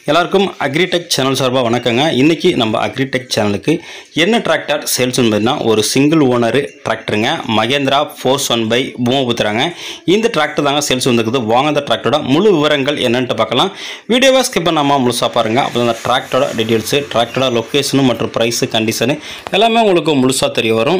எல்லாருக்கும் agritech channel சார்பாக வணக்கங்க இன்றைக்கி நம்ம அக்ரிடெக் சேனலுக்கு என்ன டிராக்டர் சேல்ஸ் பார்த்தீங்கன்னா ஒரு சிங்கிள் ஓனர் டிராக்டருங்க மகேந்திரா ஃபோர்ஸ் ஒன் பை பூமபுத்திராங்க இந்த டிராக்டர் தாங்க சேல்ஸ் வந்துருக்குது வாங்க அந்த டிராக்டரோட முழு விவரங்கள் என்னன்ட்டு பார்க்கலாம் வீடியோவை ஸ்கிப் பண்ணாமல் முழுசாக பாருங்கள் அப்போ அந்த டிராக்டரோட டீட்டெயில்ஸு டிராக்டரோட லொக்கேஷனு மற்றும் ப்ரைஸு கண்டிஷனு எல்லாமே உங்களுக்கு முழுசாக தெரிய வரும்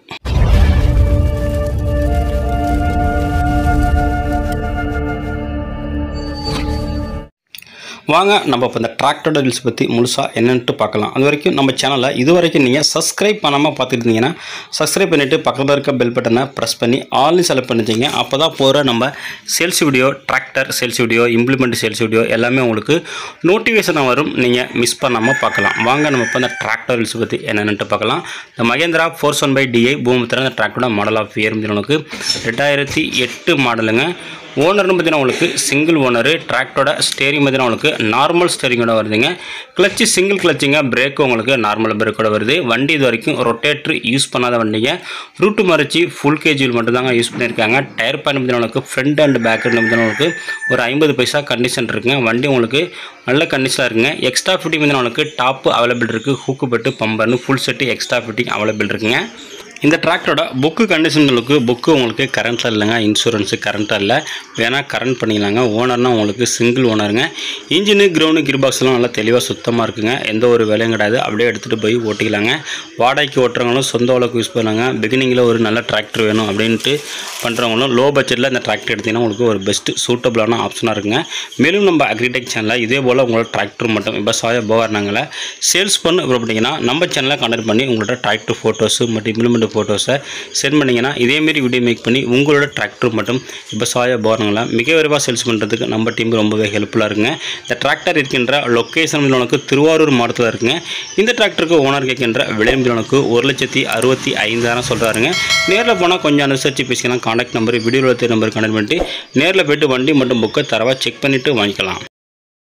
வாங்க நம்ம இப்போ இந்த டிராக்டர் டீல்ஸ் பற்றி முழுசாக என்னன்ட்டு பார்க்கலாம் அது வரைக்கும் நம்ம சேனலை இது வரைக்கும் நீங்கள் சப்ஸ்கிரைப் பண்ணாமல் பார்த்துட்டு இருந்தீங்கன்னா சப்ஸ்கிரைப் பண்ணிவிட்டு பக்கத்தில் இருக்க பெல் பட்டனை ப்ரெஸ் பண்ணி ஆல்னு செலக்ட் பண்ணிச்சிங்க அப்போ தான் போகிற நம்ம sales video tractor sales video implement sales video எல்லாமே உங்களுக்கு நோட்டிஃபிகேஷன் வரும் நீங்கள் மிஸ் பண்ணாமல் பார்க்கலாம் வாங்க நம்ம இப்போ இந்த டிராக்டர் டீல்ஸ் பற்றி என்னென்னுட்டு பார்க்கலாம் இந்த Mahindra four one five DI பூமித்திர இந்த டிராக்டரோட மாடல் ஆஃப் இயர் உங்களுக்கு ரெண்டாயிரத்தி எட்டு மாடலுங்க ஓனர்னு பார்த்தீங்கன்னா உங்களுக்கு சிங்கிள் ஓனரு டிராக்டரோட ஸ்டேரிங் பார்த்தீங்கன்னா உங்களுக்கு நார்மல் ஸ்டேரிங்கோட வருதுங்க கிளச்சு சிங்கிள் கிளச்சுங்க பிரேக்கு உங்களுக்கு நார்மல் பிரேக்கோட வருது வண்டி இது வரைக்கும் ரொட்டேட்ரு யூஸ் பண்ணாத வண்டிங்க ரூட்டு மறைச்சி ஃபுல் கேஜியில் மட்டும்தாங்க யூஸ் பண்ணியிருக்காங்க டயர் பாயிண்ட் பார்த்தீங்கன்னா உங்களுக்கு ஃப்ரண்ட் அண்ட் பேக் பார்த்தீங்கன்னா உங்களுக்கு ஒரு ஐம்பது பைசா கண்டிஷன் இருக்குங்க வண்டி உங்களுக்கு நல்ல கண்டிஷனாக இருக்குங்க எக்ஸ்ட்ரா ஃபிட்டிங் பார்த்தீங்கன்னா உங்களுக்கு டாப்பு அவைலபிள் இருக்குது ஹூக்கு பெட்டு பம்பர்னு full set extra fitting available இருக்குங்க இந்த டிராக்டரோட புக்கு கண்டிஷன்களுக்கு புக்கு உங்களுக்கு கரண்ட்டில் இல்லைங்க இன்சூரன்ஸு கரண்ட்டாக இல்லை வேணால் கரண்ட் பண்ணிக்கலாங்க ஓனர்னால் உங்களுக்கு சிங்கிள் ஓனருங்க இன்ஜினு கிரவுண்டு கிர் பாக்ஸ்லாம் நல்லா தெளிவாக சுத்தமாக இருக்குங்க எந்த ஒரு வேலையும் கிடையாது அப்படியே எடுத்துகிட்டு போய் ஓட்டிக்கலாங்க வாடகைக்கு ஓட்டுறவங்களும் சொந்த அளவுக்கு யூஸ் பண்ணாங்க பிகினிங்கில் ஒரு நல்ல டிராக்டர் வேணும் அப்படின்ட்டு பண்ணுறவங்களும் லோ பட்ஜெட்டில் இந்த டிராக்டர் எடுத்திங்கன்னா உங்களுக்கு ஒரு பெஸ்ட்டு சூட்டபிளான ஆப்ஷனாக இருக்குங்க மேலும் நம்ம அக்ரிடெக் சேனலில் இதே போல் உங்களோட டிராக்டர் மட்டும் விவசாய உபகரணங்களை சேல்ஸ் பண்ண விருப்பப்பட்டீங்கன்னா நம்ம சேனலை கான்டாக்ட் பண்ணி உங்களோட டிராக்டர் ஃபோட்டோஸு மற்றும் இம்ப்ளிமெண்ட் ஃபோட்டோஸை சென்ட் பண்ணிங்கன்னா இதேமாரி வீடியோ மேக் பண்ணி உங்களோட டிராக்டர் மற்றும் விவசாய உபகரணங்களை மிக விரைவாக சேல்ஸ் பண்ணுறதுக்கு நம்ம டீம் ரொம்பவே ஹெல்ப்ஃபுல்லாக இருக்குங்க இந்த டிராக்டர் இருக்கின்ற லொக்கேஷன் உனக்கு திருவாரூர் மாவட்டத்தில் இருக்குங்க இந்த டிராக்டருக்கு ஓனர் கேட்கின்ற விலை உனக்கு ஒரு லட்சத்தி அறுபத்தி ஐந்தாயிரம் சொல்கிறாருங்க நேரில் போனால் கொஞ்சம் அனுசரித்து பேசிக்கலாம் கான்டாக்ட் நம்பர் வீடியோவில் நம்பர் கனெக்ட் பண்ணிட்டு நேரில் போய்ட்டு வண்டி மற்றும் புக்கை தரவாக செக் பண்ணிவிட்டு வாங்கிக்கலாம்